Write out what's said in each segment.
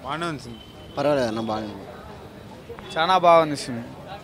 బాగానే ఉంది సినిమా పర్వాలేదు అన్న బాగానే చాలా బాగుంది సినిమా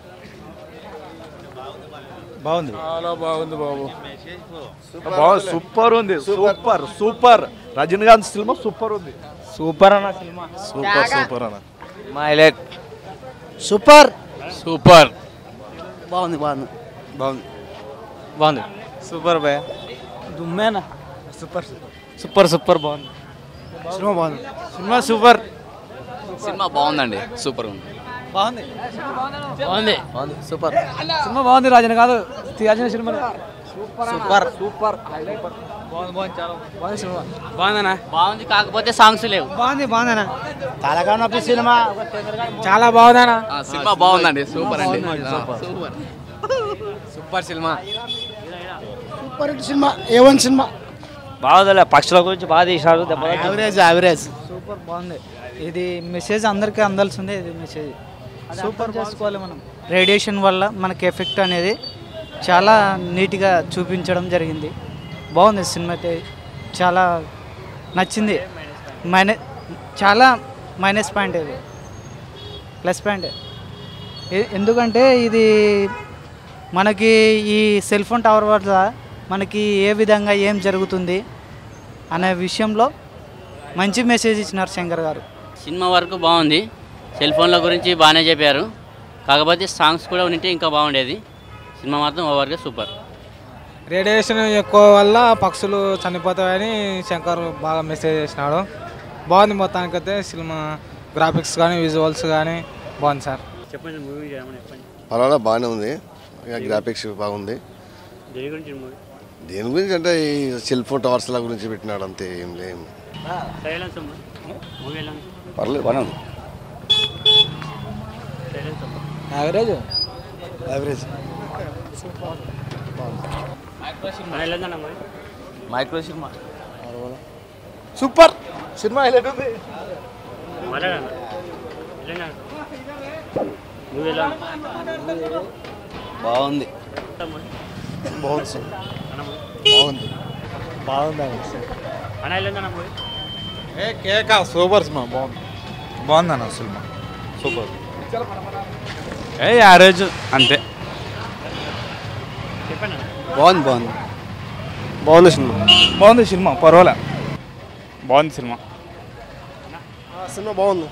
బాగుంది చాలా బాగుంది బాబు బాగుంది సూపర్ ఉంది సూపర్ సూపర్ రజనీకాంత్ సినిమా సూపర్ ఉంది సూపర్ అన్న సినిమా సూపర్ సూపర్ అన్న మైలెట్ సూపర్ సూపర్ బాగుంది బాగుంది బాగుంది బాగుంది సూపర్ భయ దుమ్మేనా సూపర్ సూపర్ సూపర్ బాగుంది సినిమా బాగుంది సినిమా సూపర్ సినిమా బాగుందండి సూపర్ ఉంది బాగుంది బాగుంది బాగుంది సూపర్ సినిమా బాగుంది రాజన కాదు తీయాల్సిన సినిమా సూపర్ సూపర్ బాగుంది బాగుంది చాలా బాగుంది సినిమా బాగుందనా బాగుంది కాకపోతే సాంగ్స్ లేవు బాగుంది బాగుందనా తలగా నొప్పి సినిమా చాలా బాగుందనా ఆ, సినిమా బాగుందండి సూపర్ అండి సూపర్ సూపర్ సినిమా సూపర్ హిట్ సినిమా ఏ వన్ సినిమా బాగుందిలే పక్షుల గురించి బాగా తీసినారు యావరేజ్ యావరేజ్ సూపర్ బాగుంది ఇది మెసేజ్ అందరికీ అందాల్సిందే ఇది మెసేజ్ సూపర్ చేసుకోవాలి మనం రేడియేషన్ వల్ల మనకి ఎఫెక్ట్ అనేది చాలా నీట్గా చూపించడం జరిగింది బాగుంది సినిమా అయితే చాలా నచ్చింది మైనస్ చాలా మైనస్ పాయింట్ ఇది ప్లస్ పాయింట్ ఎ- ఎందుకంటే ఇది మనకి ఈ సెల్ ఫోన్ టవర్ వల్ల మనకి ఏ విధంగా ఏం జరుగుతుంది అనే విషయంలో మంచి మెసేజ్ ఇచ్చినారు శంకర్ గారు సినిమా వరకు బాగుంది సెల్ ఫోన్ల గురించి బాగానే చెప్పారు కాకపోతే సాంగ్స్ కూడా ఉంటే ఇంకా బాగుండేది సినిమా మాత్రం ఓవర్గా సూపర్ రేడియేషన్ ఎక్కువ వల్ల పక్షులు చనిపోతాయని శంకర్ బాగా మెసేజ్ చేసినాడు బాగుంది మొత్తానికైతే సినిమా గ్రాఫిక్స్ కానీ విజువల్స్ కానీ బాగుంది సార్ చెప్పండి మూవీ చెప్పండి పర్వాలేదు బాగానే ఉంది ఇక గ్రాఫిక్స్ బాగుంది దేని గురించి మూవీ దేని గురించి అంటే ఈ సెల్ ఫోన్ టవర్స్ల గురించి పెట్టినాడు అంతే ఏం లేం సైలెన్స్ మూవీ ఎలా ఉంది పర్లేదు బాగానే ఉంది సైలెన్స్ యావరేజ్ యావరేజ్ ఎలా ఉందన్న మూవీ మైక్రో సినిమా సూపర్ సినిమా హైలైట్ ఉంది మాట్లాడండి ఎలా మూవీ ఎలా బాగుంది బాగుంది సార్ బాగుంది బాగుంది అన్న ఎలా ఉందన్న మూవీ ఏ కేక సూపర్ సినిమా బాగుంది బాగుంది అన్న సినిమా సూపర్ ఏ యావరేజ్ అంతే చెప్పండి బాగుంది బాగుంది బాగుంది సినిమా బాగుంది సినిమా పర్వాలే బాగుంది సినిమా సినిమా బాగుంది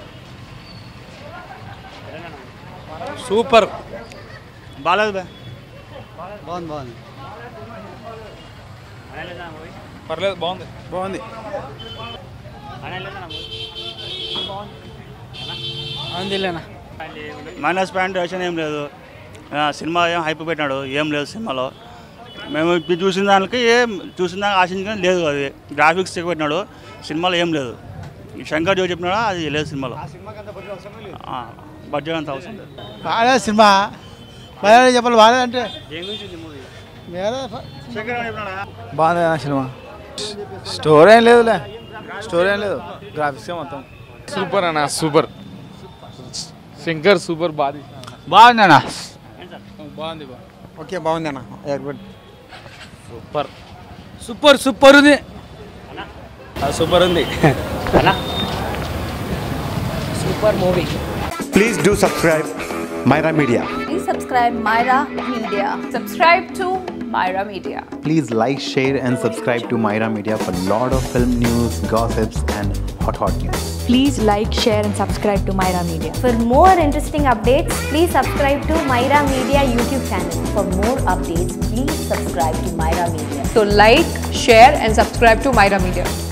సూపర్ బాగాలేదు బే బాగుంది బాగుంది అన్న ఎలా ఉందన్న మూవీ పర్లేదు బాగుంది బాగుంది అన్న ఎలా ఉందన్న మూవీ అందులేనా మైనస్ పాయింట్ వేషన్ ఏం లేదు ఆ, సినిమా ఏం హైప్ పెట్టినాడు ఏం లేదు సినిమాలో మేము ఇప్పుడు చూసిన దానికి ఏం చూసిన దానికి ఆశించిన లేదు అది గ్రాఫిక్స్ ఎక్కువ పెట్టినాడు సినిమాలో ఏం లేదు ఈ శంకర్ జో చెప్పినాడు అది లేదు సినిమాలో ఆ, బడ్జెట్ అంత అవసరం లేదు బాగా సినిమా బాగా చెప్పాలి బాగా అంటే దేని గురించి ఉంది మూవీ బాగుంది అన్న సినిమా స్టోరీ ఏం లేదులే స్టోరీ ఏం లేదు గ్రాఫిక్స్ మొత్తం సూపర్ అన్న సూపర్ శంకర్ సూపర్ బాగా బాగుంది అన్న బాగుంది ఓకే బాగుంది అన్న సూపర్ సూపర్ సూపర్ ఉంది సూపర్ ఉంది super movie Please do subscribe Myra Media. Please subscribe Myra Media. Subscribe to Myra Media. Please like, share, and subscribe to Myra Media for lot of film news, gossips, and hot hot news. Please like, share, and subscribe to Myra Media. For more interesting updates, please subscribe to Myra Media YouTube channel. For more updates, please subscribe to Myra Media. So like, share and subscribe to Myra Media.